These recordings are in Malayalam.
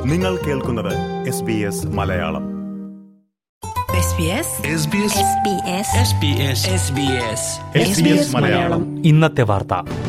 നിങ്ങൾ കേൾക്കുന്നത് S B S Malayalam SBS Malayalam ഇന്നത്തെ വാർത്ത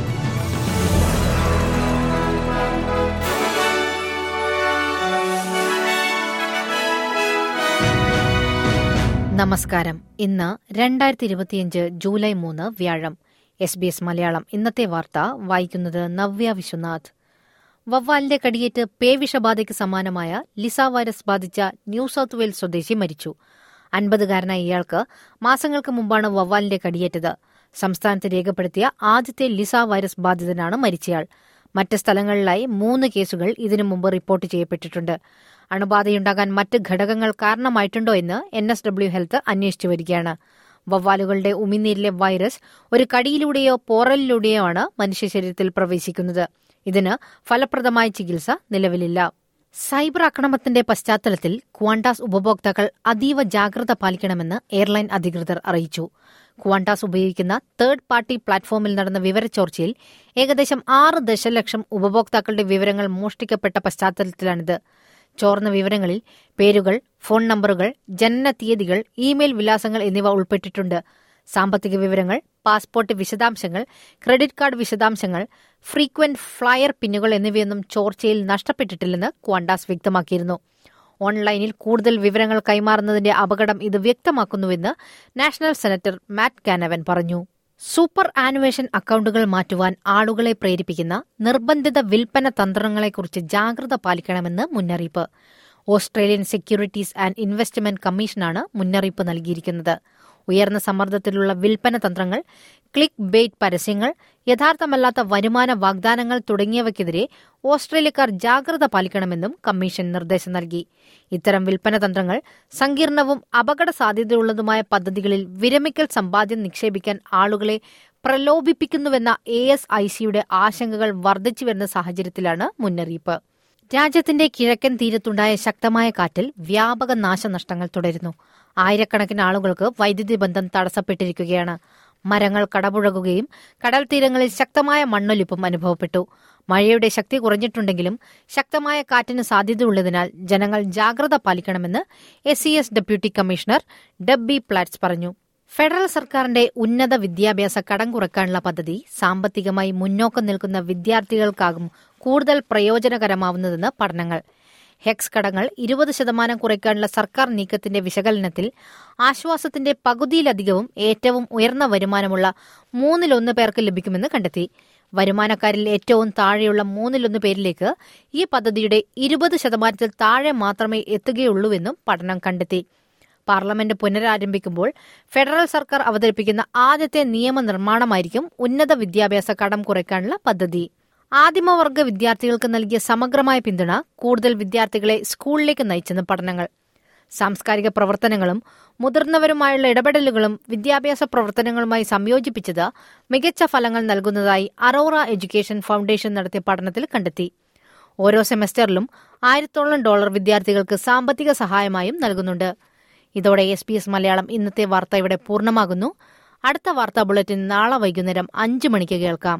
നമസ്കാരം ഇന്ന് രണ്ടായിരത്തി ഇരുപത്തിയഞ്ച് ജൂലൈ മൂന്ന് വ്യാഴം എസ് ബി എസ് മലയാളം ഇന്നത്തെ വാർത്ത വായിക്കുന്നത് നവ്യ വിശ്വനാഥ് വവ്വാലിന്റെ കടിയേറ്റ് പേവിഷബാധയ്ക്ക് സമാനമായ ലിസ വൈറസ് ബാധിച്ച ന്യൂ സൌത്ത് വെയിൽസ് സ്വദേശി മരിച്ചു അൻപതുകാരനായ ഇയാൾക്ക് മാസങ്ങൾക്ക് മുമ്പാണ് വവ്വാലിന്റെ കടിയേറ്റത് സംസ്ഥാനത്ത് രേഖപ്പെടുത്തിയ ആദ്യത്തെ ലിസ വൈറസ് ബാധിതനാണ് മരിച്ചയാൾ മറ്റ് സ്ഥലങ്ങളിലായി മൂന്ന് കേസുകൾ ഇതിനു മുമ്പ് റിപ്പോർട്ട് ചെയ്യപ്പെട്ടിട്ടുണ്ട് അണുബാധയുണ്ടാകാൻ മറ്റ് ഘടകങ്ങൾ കാരണമായിട്ടുണ്ടോ എന്ന് എൻ എസ് ഡബ്ല്യു ഹെൽത്ത് അന്വേഷിച്ചു വരികയാണ് വവ്വാലുകളുടെ ഉമിനീരിലെ വൈറസ് ഒരു കടിയിലൂടെയോ പോറലിലൂടെയോ ആണ് മനുഷ്യ ശരീരത്തിൽ പ്രവേശിക്കുന്നത് ഇതിന് ഫലപ്രദമായ ചികിത്സ നിലവിലില്ല സൈബർ ആക്രമണത്തിന്റെ പശ്ചാത്തലത്തിൽ ക്വാണ്ടാസ് ഉപഭോക്താക്കൾ അതീവ ജാഗ്രത പാലിക്കണമെന്ന് എയർലൈൻ അധികൃതർ അറിയിച്ചു ക്വാണ്ടാസ് ഉപയോഗിക്കുന്ന തേർഡ് പാർട്ടി പ്ലാറ്റ്ഫോമിൽ നടന്ന വിവരച്ചോർച്ചയിൽ ഏകദേശം ആറ് ദശലക്ഷം ഉപഭോക്താക്കളുടെ വിവരങ്ങൾ മോഷ്ടിക്കപ്പെട്ട പശ്ചാത്തലത്തിലാണിത് ചോർന്ന വിവരങ്ങളിൽ പേരുകൾ ഫോൺ നമ്പറുകൾ ജനന തീയതികൾ ഇമെയിൽ വിലാസങ്ങൾ എന്നിവ ഉൾപ്പെട്ടിട്ടുണ്ട് സാമ്പത്തിക വിവരങ്ങൾ പാസ്പോർട്ട് വിശദാംശങ്ങൾ ക്രെഡിറ്റ് കാർഡ് വിശദാംശങ്ങൾ ഫ്രീക്വന്റ് ഫ്ലയർ പിന്നുകൾ എന്നിവയൊന്നും ചോർച്ചയിൽ നഷ്ടപ്പെട്ടിട്ടില്ലെന്ന് ക്വാണ്ടാസ് വ്യക്തമാക്കിയിരുന്നു ഓൺലൈനിൽ കൂടുതൽ വിവരങ്ങൾ കൈമാറുന്നതിന്റെ അപകടം ഇത് വ്യക്തമാക്കുന്നുവെന്ന് നാഷണൽ സെനറ്റർ മാറ്റ് കാനവൻ പറഞ്ഞു സൂപ്പർ ആനുവേഷൻ അക്കൌണ്ടുകൾ മാറ്റുവാൻ ആളുകളെ പ്രേരിപ്പിക്കുന്ന നിർബന്ധിത വിൽപ്പന തന്ത്രങ്ങളെക്കുറിച്ച് ജാഗ്രത പാലിക്കണമെന്ന് മുന്നറിയിപ്പ് ഓസ്ട്രേലിയൻ സെക്യൂരിറ്റീസ് ആൻഡ് ഇൻവെസ്റ്റ്മെന്റ് കമ്മീഷനാണ് മുന്നറിയിപ്പ് നൽകിയിരിക്കുന്നത് ഉയർന്ന സമ്മർദ്ദത്തിലുള്ള വിൽപ്പന തന്ത്രങ്ങൾ ക്ലിക്ക് ബെയ്റ്റ് പരസ്യങ്ങൾ യഥാർത്ഥമല്ലാത്ത വരുമാന വാഗ്ദാനങ്ങൾ തുടങ്ങിയവയ്ക്കെതിരെ ഓസ്ട്രേലിയക്കാർ ജാഗ്രത പാലിക്കണമെന്നും കമ്മീഷൻ നിർദ്ദേശം നൽകി ഇത്തരം വിൽപ്പന തന്ത്രങ്ങൾ സങ്കീർണവും അപകട സാധ്യതയുള്ളതുമായ പദ്ധതികളിൽ വിരമിക്കൽ സമ്പാദ്യം നിക്ഷേപിക്കാൻ ആളുകളെ പ്രലോഭിപ്പിക്കുന്നുവെന്ന എ എസ് ഐ സിയുടെ ആശങ്കകൾ വർദ്ധിച്ചുവരുന്ന സാഹചര്യത്തിലാണ് മുന്നറിയിപ്പ് രാജ്യത്തിന്റെ കിഴക്കൻ തീരത്തുണ്ടായ ശക്തമായ കാറ്റിൽ വ്യാപക നാശനഷ്ടങ്ങൾ തുടരുന്നു ആയിരക്കണക്കിന് ആളുകൾക്ക് വൈദ്യുതി ബന്ധം തടസ്സപ്പെട്ടിരിക്കുകയാണ് മരങ്ങൾ കടപുഴകുകയും കടൽ തീരങ്ങളിൽ ശക്തമായ മണ്ണൊലിപ്പും അനുഭവപ്പെട്ടു മഴയുടെ ശക്തി കുറഞ്ഞിട്ടുണ്ടെങ്കിലും ശക്തമായ കാറ്റിന് സാധ്യതയുള്ളതിനാൽ ജനങ്ങൾ ജാഗ്രത പാലിക്കണമെന്ന് S C S deputy commissioner Debbie Platz പറഞ്ഞു ഫെഡറൽ സർക്കാരിന്റെ ഉന്നത വിദ്യാഭ്യാസ കടം കുറയ്ക്കാനുള്ള പദ്ധതി സാമ്പത്തികമായി മുന്നോക്കം നിൽക്കുന്ന വിദ്യാർത്ഥികൾക്കാകും കൂടുതൽ പ്രയോജനകരമാവുന്നതെന്ന് പഠനങ്ങൾ ഹെക്സ് കടങ്ങൾ ഇരുപത് ശതമാനം കുറയ്ക്കാനുള്ള സർക്കാർ നീക്കത്തിന്റെ വിശകലനത്തിൽ ആശ്വാസത്തിന്റെ പകുതിയിലധികവും ഏറ്റവും ഉയർന്ന വരുമാനമുള്ള മൂന്നിലൊന്ന് പേർക്ക് ലഭിക്കുമെന്ന് കണ്ടെത്തി വരുമാനക്കാരിൽ ഏറ്റവും താഴെയുള്ള മൂന്നിലൊന്ന് പേരിലേക്ക് ഈ പദ്ധതിയുടെ ഇരുപത് ശതമാനത്തിൽ താഴെ മാത്രമേ എത്തുകയുള്ളൂവെന്നും പഠനം കണ്ടെത്തി പാർലമെന്റ് പുനരാരംഭിക്കുമ്പോൾ ഫെഡറൽ സർക്കാർ അവതരിപ്പിക്കുന്ന ആദ്യത്തെ നിയമനിർമ്മാണമായിരിക്കും ഉന്നത വിദ്യാഭ്യാസ കടം കുറയ്ക്കാനുള്ള പദ്ധതി ആദിമവർഗ വിദ്യാർത്ഥികൾക്ക് നൽകിയ സമഗ്രമായ പിന്തുണ കൂടുതൽ വിദ്യാർത്ഥികളെ സ്കൂളിലേക്ക് നയിച്ചെന്ന് പഠനങ്ങൾ സാംസ്കാരിക പ്രവർത്തനങ്ങളും മുതിർന്നവരുമായുള്ള ഇടപെടലുകളും വിദ്യാഭ്യാസ പ്രവർത്തനങ്ങളുമായി സംയോജിപ്പിച്ചത് മികച്ച ഫലങ്ങൾ നൽകുന്നതായി അറോറ എഡ്യൂക്കേഷൻ ഫൗണ്ടേഷൻ നടത്തിയ പഠനത്തിൽ കണ്ടെത്തി ഓരോ സെമസ്റ്ററിലും ആയിരത്തോളം ഡോളർ വിദ്യാർത്ഥികൾക്ക് സാമ്പത്തിക സഹായമായും നൽകുന്നുണ്ട് ഇതോടെ എസ് പി എസ് മലയാളം ഇന്നത്തെ വാർത്ത ഇവിടെ പൂർണ്ണമാകുന്നു അടുത്ത വാർത്താ ബുള്ളറ്റിൻ നാളെ വൈകുന്നേരം അഞ്ച് മണിക്ക് കേൾക്കാം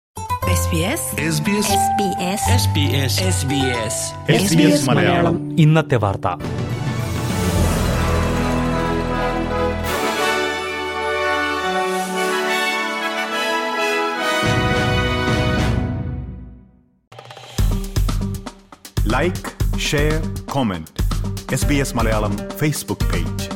SBS മലയാളം ഇന്നത്തെ വാർത്ത like share comment S B S Malayalam Facebook page